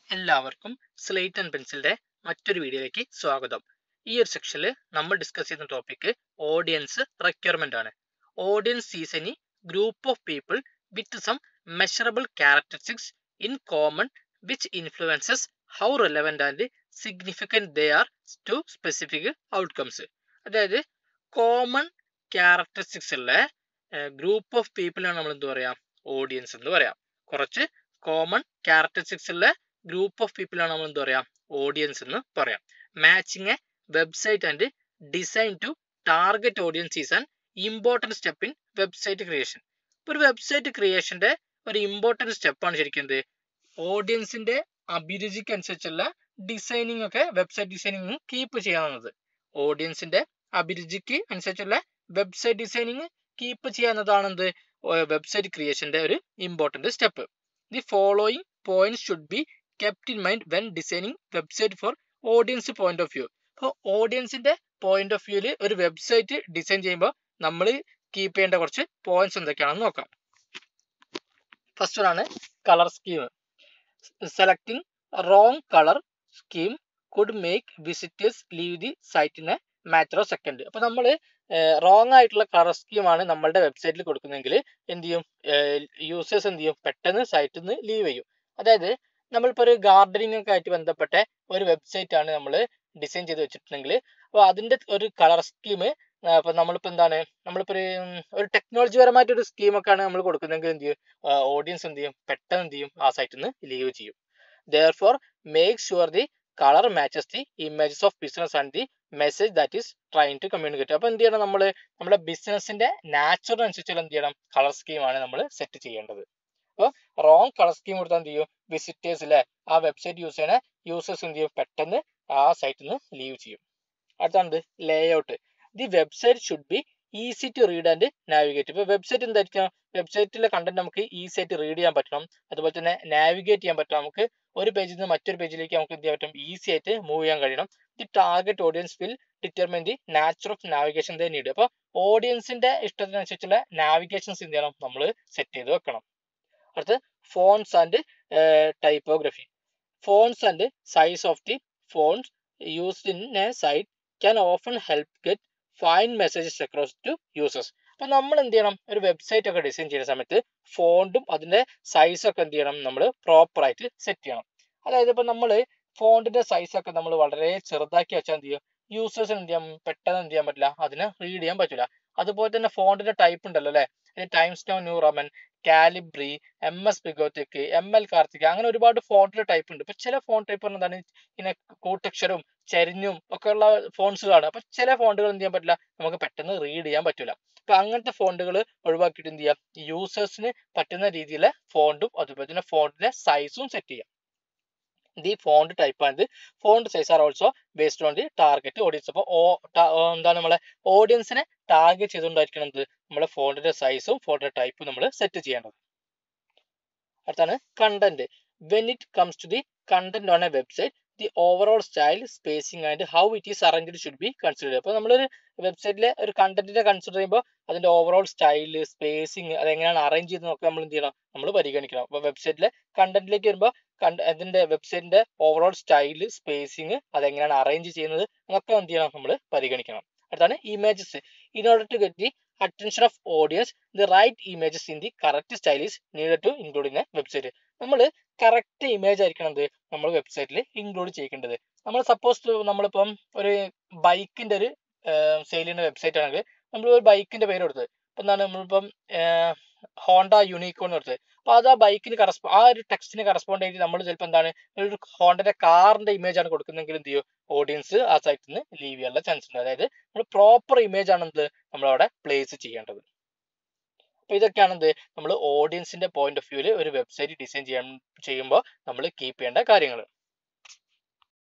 എല്ലാവർക്കും slate and പെൻസിലിന്റെ മറ്റൊരു വീഡിയോയിലേക്ക് സ്വാഗതം ഈ ഒരു സെക്ഷനിൽ നമ്മൾ ഡിസ്കസ് ചെയ്യുന്ന ടോപ്പിക് ഓഡിയൻസ് റിക്വയർമെന്റ് ആണ് audience is any group of people with some measurable characteristics in common which influences how relevant and significant they are to specific outcomes അതായത് കോമൺ ക്യാരക്ടറിസ്റ്റിക്സ് ഉള്ള ഗ്രൂപ്പ് ഓഫ് പീപ്പിളാണ് നമ്മൾ എന്ത് പറയാം audience എന്ന് പറയാം കുറച്ച് കോമൺ ക്യാരക്ടറിസ്റ്റിക്സ് ഉള്ള ഗ്രൂപ്പ് ഓഫ് പീപ്പിൾ ആണ് നമ്മൾ എന്ത് പറയാം ഓഡിയൻസ് എന്ന് പറയാം matching a website and design to target audience is an important step in website creation ഒരു വെബ്സൈറ്റ് ക്രിയേഷന്റെ ഒരു ഇമ്പോർട്ടൻറ്റ് സ്റ്റെപ്പാണ് ശരിക്കും എന്ത് ഓഡിയൻസിന്റെ അഭിരുചിക്ക് അനുസരിച്ചുള്ള ഡിസൈനിങ് ഒക്കെ വെബ്സൈറ്റ് ഡിസൈനിങ് കീപ്പ് ചെയ്യാവുന്നത് ഓഡിയൻസിന്റെ അഭിരുചിക്ക് അനുസരിച്ചുള്ള വെബ്സൈറ്റ് ഡിസൈനിങ് കീപ്പ് ചെയ്യാവുന്നതാണ് എന്ത് വെബ്സൈറ്റ് ക്രിയേഷന്റെ ഒരു important step the following points should be kept in mind when designing website for audience point of view അപ്പോൾ ഓഡിയൻസിന്റെ പോയിന്റ് ഓഫ് വ്യൂവിൽ ഒരു വെബ്സൈറ്റ് ഡിസൈൻ ചെയ്യുമ്പോൾ നമ്മൾ കീപ്പ് ചെയ്യേണ്ട കുറച്ച് പോയിന്റ്സ് എന്തൊക്കെയാണെന്ന് നോക്കാം ഫസ്റ്റ് ആണ് colour scheme selecting wrong colour scheme could make visitors leave the site in a matter of second അപ്പൊ നമ്മൾ റോങ് ആയിട്ടുള്ള കളർ സ്കീമാണ് നമ്മളുടെ വെബ്സൈറ്റിൽ കൊടുക്കുന്നതെങ്കിൽ എന്ത് ചെയ്യും യൂസേഴ്സ് എന്ത് ചെയ്യും പെട്ടെന്ന് സൈറ്റിൽ നിന്ന് ലീവ് ചെയ്യും അതായത് നമ്മളിപ്പോൾ ഒരു ഗാർഡനിങ് ഒക്കെ ആയിട്ട് ബന്ധപ്പെട്ട ഒരു വെബ്സൈറ്റ് ആണ് നമ്മൾ ഡിസൈൻ ചെയ്ത് വെച്ചിട്ടുണ്ടെങ്കിൽ അപ്പോൾ അതിന്റെ ഒരു കളർ സ്കീം ഇപ്പൊ നമ്മളിപ്പോ എന്താണ് നമ്മളിപ്പോ ഒരു ഒരു ടെക്നോളജി പരമായിട്ട് ഒരു സ്കീമൊക്കെയാണ് നമ്മൾ കൊടുക്കുന്നതെങ്കിൽ എന്ത് ചെയ്യും ഓഡിയൻസ് എന്ത് ചെയ്യും പെട്ടെന്ന് എന്ത് ചെയ്യും ആ സൈറ്റിൽ നിന്ന് ലീവ് ചെയ്യും therefore make sure the colour matches the images of business and the message that is trying to communicate അപ്പൊ എന്ത് ചെയ്യണം നമ്മൾ നമ്മുടെ ബിസിനസിന്റെ നാച്ചുറലിനനുസരിച്ചുള്ള എന്ത് ചെയ്യണം കളർ സ്കീമാണ് നമ്മൾ സെറ്റ് ചെയ്യേണ്ടത് അപ്പോൾ റോങ് കളർ സ്കീം കൊടുത്താൽ എന്ത് ചെയ്യും വിസിറ്റേഴ്സ് അല്ലെ ആ വെബ്സൈറ്റ് യൂസ് ചെയ്യണ യൂസേഴ്സ് എന്ത് ചെയ്യും പെട്ടെന്ന് ആ സൈറ്റിൽ നിന്ന് ലീവ് ചെയ്യും അടുത്താണ് layout the website should be easy to read and navigate ഇപ്പോൾ വെബ്സൈറ്റ് എന്തായിരിക്കണം വെബ്സൈറ്റിലെ കണ്ടന്റ് നമുക്ക് ഈസി ആയിട്ട് റീഡ് ചെയ്യാൻ പറ്റണം അതുപോലെ തന്നെ നാവിഗേറ്റ് ചെയ്യാൻ പറ്റണം നമുക്ക് ഒരു പേജിൽ നിന്ന് മറ്റൊരു പേജിലേക്ക് നമുക്ക് എന്ത് ചെയ്യാൻ പറ്റും ഈസി ആയിട്ട് മൂവ് ചെയ്യാൻ കഴിയണം the target audience will determine the nature of navigation they need അപ്പോൾ ഓഡിയൻസിന്റെ ഇഷ്ടത്തിനനുസരിച്ചുള്ള നാവിഗേഷൻസ് എന്ത് ചെയ്യണം നമ്മൾ സെറ്റ് ചെയ്ത് വെക്കണം അടുത്ത് fonts and typography fonts and size of the fonts used in a site can often help get fine messages across to users അപ്പൊ നമ്മൾ എന്ത് ചെയ്യണം ഒരു വെബ്സൈറ്റ് ഒക്കെ ഡിസൈൻ ചെയ്യുന്ന സമയത്ത് ഫോണ്ടും അതിന്റെ സൈസും ഒക്കെ എന്ത് ചെയ്യണം നമ്മൾ പ്രോപ്പർ ആയിട്ട് സെറ്റ് ചെയ്യണം അതായത് ഇപ്പൊ നമ്മൾ ഫോണ്ടിന്റെ സൈസ് ഒക്കെ നമ്മൾ വളരെ ചെറുതാക്കി വെച്ചാൽ എന്ത് ചെയ്യും യൂസേഴ്സിന് എന്ത് ചെയ്യാൻ പെട്ടെന്ന് എന്ത് ചെയ്യാൻ പറ്റില്ല അതിനെ റീഡ് ചെയ്യാൻ പറ്റില്ല അതുപോലെ തന്നെ ഫോണ്ടിന്റെ ടൈപ്പ് ഉണ്ടല്ലോ അല്ലെ Times no New Roman Calibri M S B Gothic M L Karthik അങ്ങനെ ഒരുപാട് ഫോണ്ടിന്റെ ടൈപ്പ് ഉണ്ട് ഇപ്പൊ ചില ഫോൺ ടൈപ്പ് എന്താണ് ഇങ്ങനെ കൂട്ടക്ഷരവും ചരിഞ്ഞും ഒക്കെ ഉള്ള ഫോൺസുകളാണ് അപ്പൊ ചില ഫോണ്ടുകൾ എന്ത് ചെയ്യാൻ പറ്റില്ല നമുക്ക് പെട്ടെന്ന് റീഡ് ചെയ്യാൻ പറ്റില്ല അപ്പൊ അങ്ങനത്തെ ഫോണ്ടുകൾ ഒഴിവാക്കിയിട്ട് എന്ത് ചെയ്യാം യൂസേഴ്സിന് പറ്റുന്ന രീതിയിലെ ഫോണ്ടും അതുപോലെ തന്നെ ഫോണ്ടിന്റെ സൈസും സെറ്റ് ചെയ്യാം the font type and font size are also based on the target audience അപ്പോൾ എന്താണ് നമ്മളെ ഓഡിയൻസിനെ ടാർഗറ്റ് ചെയ്തുകൊണ്ടായിരിക്കണം എന്ത് നമ്മളെ ഫോണ്ടിന്റെ സൈസും ഫോണ്ടിന്റെ ടൈപ്പും നമ്മൾ സെറ്റ് ചെയ്യേണ്ടത് അടുത്താണ് content when it comes to the content on a website the overall style spacing and how it is arranged should be consider അപ്പോൾ നമ്മളൊരു വെബ്സൈറ്റിലെ ഒരു കണ്ടന്റിനെ കൺസിഡർ ചെയ്യുമ്പോൾ അതിന്റെ ഓവറോൾ സ്റ്റൈല് സ്പേസിങ് അതെങ്ങനെയാണ് അറേഞ്ച് ചെയ്ത് നോക്കുക നമ്മൾ എന്ത് ചെയ്യണം നമ്മൾ പരിഗണിക്കണം അപ്പോൾ വെബ്സൈറ്റിലെ കണ്ടന്റിലേക്ക് വരുമ്പോൾ കണ്ട അതിന്റെ വെബ്സൈറ്റിന്റെ ഓവറോൾ സ്റ്റൈല് സ്പേസിങ് അതെങ്ങനെയാണ് അറേഞ്ച് ചെയ്യുന്നത് അതൊക്കെ എന്ത് ചെയ്യണം നമ്മൾ പരിഗണിക്കണം അടുത്താണ് images in order to get the attention of audience the right images in the correct style is need to include in a website നമ്മൾ കറക്റ്റ് ഇമേജ് ആയിരിക്കണം എന്ത് നമ്മൾ വെബ്സൈറ്റിൽ ഇൻക്ലൂഡ് ചെയ്യേണ്ടത് നമ്മൾ സപ്പോസ് നമ്മളിപ്പം ഒരു ബൈക്കിന്റെ ഒരു സെയിൽ ചെയ്യുന്ന വെബ്സൈറ്റ് ആണെങ്കിൽ നമ്മൾ ഒരു ബൈക്കിന്റെ പേര് കൊടുത്തത് ഇപ്പം എന്താണ് നമ്മളിപ്പം ഹോണ്ട യൂണിക്കോൺ കൊടുത്തത് അപ്പൊ അത് ആ ബൈക്കിന് കറസ്പോ ആ ഒരു ടെക്സ്റ്റിന് കറസ്പോണ്ട് ആയിട്ട് നമ്മൾ ചിലപ്പോൾ എന്താണ് ഒരു ഹോണ്ടന്റെ കാറിന്റെ ഇമേജ് ആണ് കൊടുക്കുന്നതെങ്കിൽ എന്ത് ചെയ്യും ഓഡിയൻസ് ആ സൈറ്റിൽ നിന്ന് ലീവ് ചെയ്യാനുള്ള ചാൻസ് ഉണ്ട് അതായത് നമ്മൾ പ്രോപ്പർ ഇമേജ് ആണ് എന്ത് നമ്മളവിടെ പ്ലേസ് ചെയ്യേണ്ടത് അപ്പൊ ഇതൊക്കെയാണ് എന്ത് നമ്മൾ ഓഡിയൻസിന്റെ പോയിന്റ് ഓഫ് വ്യൂവിൽ ഒരു വെബ്സൈറ്റ് ഡിസൈൻ ചെയ്യാൻ ചെയ്യുമ്പോൾ നമ്മൾ കീപ്പ് ചെയ്യേണ്ട കാര്യങ്ങൾ